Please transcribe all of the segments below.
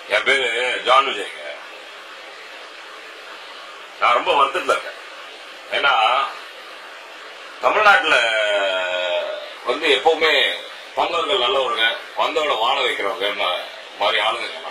என் பேரு ஜான் விஜய்ங்க நான் ரொம்ப வருத்தத்தில் இருக்கேன் ஏன்னா தமிழ்நாட்டுல வந்து எப்பவுமே தமிழர்கள் நல்லவங்க வந்தவங்களை வாழ வைக்கிறவங்க மாதிரி ஆளுங்க நம்ம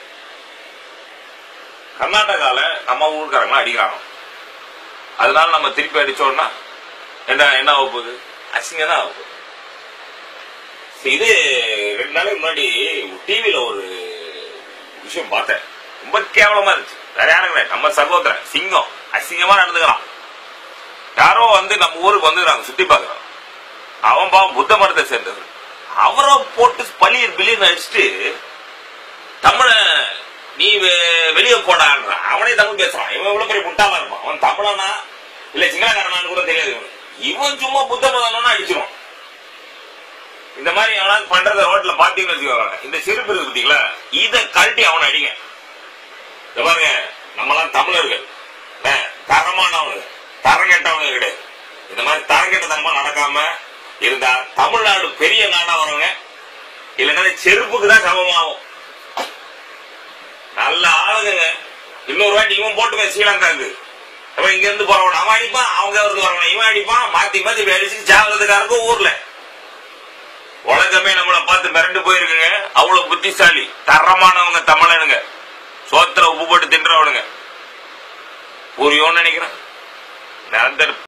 கர்நாடகால நம்ம ஊருக்காரங்களாம் அடிக்கிறாங்க அதனால நம்ம திருப்பி அடிச்சோம்னா என்ன என்ன ஆக போகுது அசிங்கம் தான் ஆக போகுது இது ரெண்டு நாளைக்கு முன்னாடி டிவியில ஒரு விஷயம் பார்த்தேன் ரொம்ப கேவலமா இருந்துச்சு வேற யாரும் கிடையாது நம்ம சகோதரன் சிங்கம் அசிங்கமா நடந்துக்கிறான் யாரோ வந்து நம்ம ஊருக்கு வந்துக்கிறாங்க சுத்தி பாக்குறான் அவன் பாவம் புத்த மதத்தை சேர்ந்தவர் அவரை போட்டு பளியர் பிளியர் அடிச்சுட்டு தமிழ நீ வெ- வெளிய போடான்ற அவனே தமிழ் பேசுறான் இவன் எவ்வளவு பெரிய முட்டாளா இருப்பான் அவன் தமிழனா இல்ல சிங்களக்காரனான்னு கூட தெரியாது இவனுக்கு. இவன் சும்மா புத்த மதம்னா அடிச்சிருவான் இந்த மாதிரி எவனாவது பண்றத ரோட்ல பாத்தீங்கன்னு வச்சுக்கோங்க இந்த சிரிப்பு இருக்கு பாத்தீங்களா இத கழட்டி அவனை அடிங்க இந்த பாருங்க நம்மலாம் தமிழர்கள் என்ன, தரமானவங்க தரம் கெட்டவங்க கிடையாது இந்த மாதிரி தரம் கெட்டதனமா நடக்காம இருந்தா தமிழ்நாடு பெரிய நாடா வருங்க இல்லைன்னா செருப்புக்கு தான் சமமாகும் நல்ல ஆளுங்க இன்னொரு வாட்டி இவன் போட்டுக்க ஸ்ரீலங்காக்கு அவன் இங்க இருந்து போறவன் அவன் அடிப்பான் அவங்க இருந்து வரவன் இவன் அடிப்பான் மாத்தி மாத்தி இப்படி அடிச்சு சாவதுக்காரங்க ஊர்ல உலகமே நம்மளை பார்த்து மிரண்டு போயிருக்குங்க அவ்வளவு புத்திசாலி தரமானவங்க தமிழனுங்க சோத்துல உப்பு போட்டு தின்றவனுங்க புரியும்னு நினைக்கிறேன் நிரந்தர